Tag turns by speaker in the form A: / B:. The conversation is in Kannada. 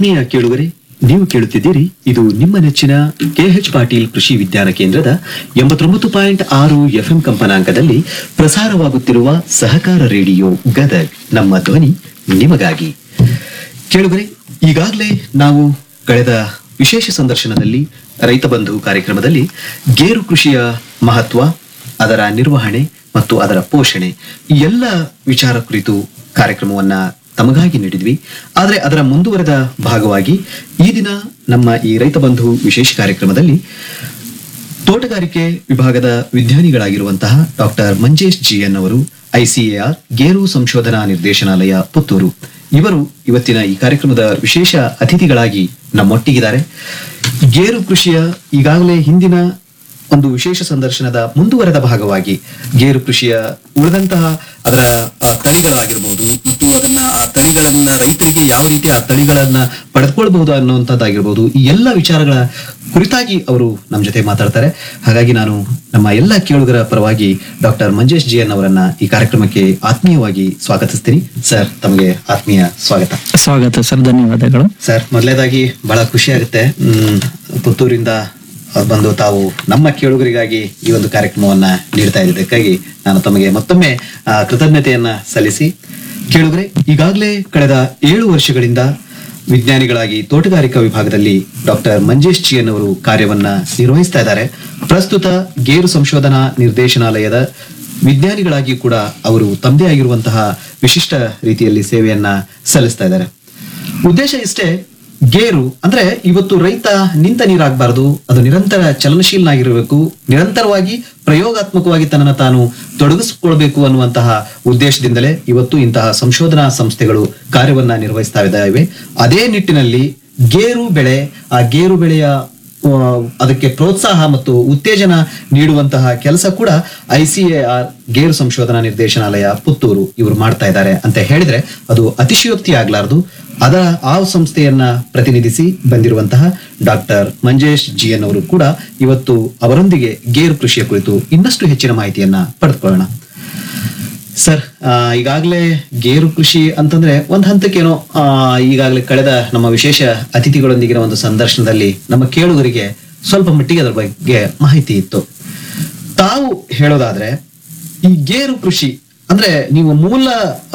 A: ಆತ್ಮೀಯ ಕೇಳುಗರೆ ನೀವು ಕೇಳುತ್ತಿದ್ದೀರಿ ಇದು ನಿಮ್ಮ ನೆಚ್ಚಿನ ಕೆಎಚ್ ಪಾಟೀಲ್ ಕೃಷಿ ವಿಜ್ಞಾನ ಕೇಂದ್ರದ ಎಂಬತ್ತೊಂಬತ್ತು ಪಾಯಿಂಟ್ ಆರು ಎಫ್ಎಂ ಕಂಪನಾಂಕದಲ್ಲಿ ಪ್ರಸಾರವಾಗುತ್ತಿರುವ ಸಹಕಾರ ರೇಡಿಯೋ ಗದಗ್ ನಮ್ಮ ಧ್ವನಿ ನಿಮಗಾಗಿ ಕೇಳುಗರೆ ಈಗಾಗಲೇ ನಾವು ಕಳೆದ ವಿಶೇಷ ಸಂದರ್ಶನದಲ್ಲಿ ರೈತ ಬಂಧು ಕಾರ್ಯಕ್ರಮದಲ್ಲಿ ಗೇರು ಕೃಷಿಯ ಮಹತ್ವ ಅದರ ನಿರ್ವಹಣೆ ಮತ್ತು ಅದರ ಪೋಷಣೆ ಈ ಎಲ್ಲ ವಿಚಾರ ಕುರಿತು ಕಾರ್ಯಕ್ರಮವನ್ನ ತಮಗಾಗಿ ನೀಡಿದ್ವಿ ಆದರೆ ಅದರ ಮುಂದುವರೆದ ಭಾಗವಾಗಿ ಈ ದಿನ ನಮ್ಮ ಈ ರೈತ ಬಂಧು ವಿಶೇಷ ಕಾರ್ಯಕ್ರಮದಲ್ಲಿ ತೋಟಗಾರಿಕೆ ವಿಭಾಗದ ವಿಜ್ಞಾನಿಗಳಾಗಿರುವಂತಹ doctor Manjesh G N ICAR ಗೇರು ಸಂಶೋಧನಾ ನಿರ್ದೇಶನಾಲಯ ಪುತ್ತೂರು ಇವರು ಇವತ್ತಿನ ಈ ಕಾರ್ಯಕ್ರಮದ ವಿಶೇಷ ಅತಿಥಿಗಳಾಗಿ ನಮ್ಮೊಟ್ಟಿಗಿದ್ದಾರೆ ಗೇರು ಕೃಷಿಯ ಈಗಾಗಲೇ ಹಿಂದಿನ ಒಂದು ವಿಶೇಷ ಸಂದರ್ಶನದ ಮುಂದುವರೆದ ಭಾಗವಾಗಿ ಗೇರು ಕೃಷಿಯ ಉಳಿದಂತಹ ಅದರ ಆ, ತಳಿಗಳಾಗಿರ್ಬೋದು ಮತ್ತು ಅದನ್ನ ಆ ತಳಿಗಳನ್ನ ರೈತರಿಗೆ ಯಾವ ರೀತಿ ಆ ತಳಿಗಳನ್ನ ಪಡೆದುಕೊಳ್ಬಹುದು ಅನ್ನುವಂಥದ್ದಾಗಿರ್ಬೋದು ಈ ಎಲ್ಲ ವಿಚಾರಗಳ ಕುರಿತಾಗಿ ಅವರು ನಮ್ಮ ಜೊತೆ ಮಾತಾಡ್ತಾರೆ ಹಾಗಾಗಿ ನಾನು ನಮ್ಮ ಎಲ್ಲ ಕೇಳುಗರ ಪರವಾಗಿ ಡಾಕ್ಟರ್ ಮಂಜೇಶ್ ಜಿ ಎನ್ ಅವರನ್ನ ಈ ಕಾರ್ಯಕ್ರಮಕ್ಕೆ ಆತ್ಮೀಯವಾಗಿ ಸ್ವಾಗತಿಸ್ತೀನಿ ಸರ್ ತಮಗೆ ಆತ್ಮೀಯ ಸ್ವಾಗತ
B: ಸ್ವಾಗತ ಸರ್ ಧನ್ಯವಾದಗಳು
A: ಸರ್ ಮೊದಲೇದಾಗಿ ಬಹಳ ಖುಷಿ ಆಗುತ್ತೆ ಹ್ಮ್, ಪುತ್ತೂರಿಂದ ಬಂದು ತಾವು ನಮ್ಮ ಕೇಳುಗರಿಗಾಗಿ ಈ ಒಂದು ಕಾರ್ಯಕ್ರಮವನ್ನ ನೀಡ್ತಾ ಇದ್ದಕ್ಕಾಗಿ ನಾನು ತಮಗೆ ಮತ್ತೊಮ್ಮೆ ಆ, ಕೃತಜ್ಞತೆಯನ್ನ ಸಲ್ಲಿಸಿ ಕೇಳುಗರೆ ಈಗಾಗಲೇ ಕಳೆದ ಏಳು ವರ್ಷಗಳಿಂದ ವಿಜ್ಞಾನಿಗಳಾಗಿ ತೋಟಗಾರಿಕಾ ವಿಭಾಗದಲ್ಲಿ ಡಾಕ್ಟರ್ ಮಂಜೇಶ್ ಚಿಯನ್ ಅವರು ಕಾರ್ಯವನ್ನ ನಿರ್ವಹಿಸ್ತಾ ಇದ್ದಾರೆ ಪ್ರಸ್ತುತ ಗೇರು ಸಂಶೋಧನಾ ನಿರ್ದೇಶನಾಲಯದ ವಿಜ್ಞಾನಿಗಳಾಗಿ ಕೂಡ ಅವರು ತಮ್ಮದೇ ಆಗಿರುವಂತಹ ವಿಶಿಷ್ಟ ರೀತಿಯಲ್ಲಿ ಸೇವೆಯನ್ನ ಸಲ್ಲಿಸ್ತಾ ಇದ್ದಾರೆ ಉದ್ದೇಶ ಇಷ್ಟೇ ಗೇರು ಅಂದ್ರೆ ಇವತ್ತು ರೈತ ನಿಂತ ನೀರಾಗಬಾರದು ಅದು ನಿರಂತರ ಚಲನಶೀಲನಾಗಿರಬೇಕು ನಿರಂತರವಾಗಿ ಪ್ರಯೋಗಾತ್ಮಕವಾಗಿ ತನ್ನನ್ನು ತಾನು ತೊಡಗಿಸಿಕೊಳ್ಬೇಕು ಅನ್ನುವಂತಹ ಉದ್ದೇಶದಿಂದಲೇ ಇವತ್ತು ಇಂತಹ ಸಂಶೋಧನಾ ಸಂಸ್ಥೆಗಳು ಕಾರ್ಯವನ್ನ ನಿರ್ವಹಿಸ್ತಾ ಇದ್ದಾವೆ ಅದೇ ನಿಟ್ಟಿನಲ್ಲಿ ಗೇರು ಬೆಳೆ ಆ ಗೇರು ಬೆಳೆಯ ಆ, ಅದಕ್ಕೆ ಪ್ರೋತ್ಸಾಹ ಮತ್ತು ಉತ್ತೇಜನ ನೀಡುವಂತಹ ಕೆಲಸ ಕೂಡ ಐಸಿಎಆರ್ ಗೇರು ಸಂಶೋಧನಾ ನಿರ್ದೇಶನಾಲಯ ಪುತ್ತೂರು ಇವರು ಮಾಡ್ತಾ ಇದ್ದಾರೆ ಅಂತ ಹೇಳಿದ್ರೆ ಅದು ಅತಿಶಯೋಕ್ತಿ ಆಗ್ಲಾರ್ದು ಅದರ ಆ ಸಂಸ್ಥೆಯನ್ನ ಪ್ರತಿನಿಧಿಸಿ ಬಂದಿರುವಂತಹ ಡಾಕ್ಟರ್ ಮಂಜೇಶ್ ಜಿಎನ್ ಅವರು ಕೂಡ ಇವತ್ತು ಅವರೊಂದಿಗೆ ಗೇರು ಕೃಷಿಯ ಕುರಿತು ಇನ್ನಷ್ಟು ಹೆಚ್ಚಿನ ಮಾಹಿತಿಯನ್ನ ಪಡೆದುಕೊಳ್ಳೋಣ ಸರ್ ಆ, ಈಗಾಗಲೇ ಗೇರು ಕೃಷಿ ಅಂತಂದ್ರೆ ಒಂದ್ ಹಂತಕ್ಕೇನೋ ಆ, ಈಗಾಗಲೇ ಕಳೆದ ನಮ್ಮ ವಿಶೇಷ ಅತಿಥಿಗಳೊಂದಿಗಿನ ಒಂದು ಸಂದರ್ಶನದಲ್ಲಿ ನಮ್ಮ ಕೇಳುಗರಿಗೆ ಸ್ವಲ್ಪ ಮಟ್ಟಿಗೆ ಅದರ ಬಗ್ಗೆ ಮಾಹಿತಿ ಇತ್ತು ತಾವು ಹೇಳೋದಾದ್ರೆ ಈ ಗೇರು ಕೃಷಿ ಅಂದ್ರೆ ನೀವು ಮೂಲ